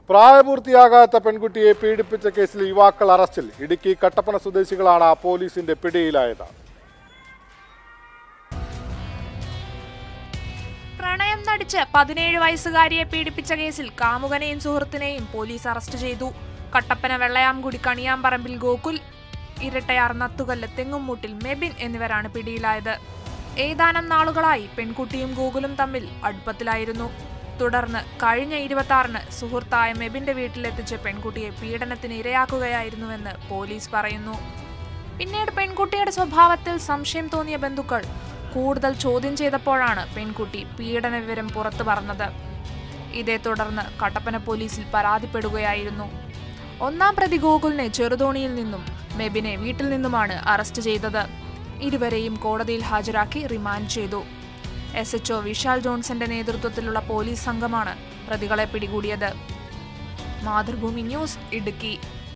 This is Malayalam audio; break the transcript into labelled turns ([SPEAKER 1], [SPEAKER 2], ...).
[SPEAKER 1] പ്രായപൂർത്തിയാകാത്ത പെൺകുട്ടിയെ പീഡിപ്പിച്ച കേസിൽ യുവാക്കൾ അറസ്റ്റിൽ ഇടുക്കി കട്ടപ്പന സ്വദേശികളാണ് പോലീസിന്റെ പിടിയിലായത്
[SPEAKER 2] പ്രണയം നടിച്ച് പതിനേഴ് വയസ്സുകാരിയെ പീഡിപ്പിച്ച കേസിൽ കാമുകനെയും സുഹൃത്തിനെയും പോലീസ് അറസ്റ്റ് ചെയ്തു കട്ടപ്പന വെള്ളയാംകുടി കണിയാമ്പറമ്പിൽ ഗോകുൽ ഇരട്ടയാർ നത്തുകല്ല് തെങ്ങുംമൂട്ടിൽ മെബിൻ എന്നിവരാണ് പിടിയിലായത് ഏതാനും നാളുകളായി പെൺകുട്ടിയും ഗോകുലും തമ്മിൽ അടുപ്പത്തിലായിരുന്നു തുടർന്ന് കഴിഞ്ഞ ഇരുപത്തി ആറിന് സുഹൃത്തായ മെബിന്റെ വീട്ടിലെത്തിച്ച് പെൺകുട്ടിയെ പീഡനത്തിന് ഇരയാക്കുകയായിരുന്നുവെന്ന് പോലീസ് പറയുന്നു പിന്നീട് പെൺകുട്ടിയുടെ സ്വഭാവത്തിൽ സംശയം തോന്നിയ ബന്ധുക്കൾ കൂടുതൽ ചോദ്യം ചെയ്തപ്പോഴാണ് പെൺകുട്ടി പീഡന വിവരം പുറത്തു പറഞ്ഞത് ഇതേ തുടർന്ന് കട്ടപ്പന പോലീസിൽ പരാതിപ്പെടുകയായിരുന്നു ഒന്നാം പ്രതി ഗോകുലിനെ ചെറുതോണിയിൽ നിന്നും മെബിനെ വീട്ടിൽ നിന്നുമാണ് അറസ്റ്റ് ചെയ്തത് ഇരുവരെയും കോടതിയിൽ ഹാജരാക്കി റിമാൻഡ് ചെയ്തു എസ് എച്ച്ഒ വിശാൽ ജോൺസന്റെ നേതൃത്വത്തിലുള്ള പോലീസ് സംഘമാണ് പ്രതികളെ പിടികൂടിയത് മാതൃഭൂമി ന്യൂസ് ഇടുക്കി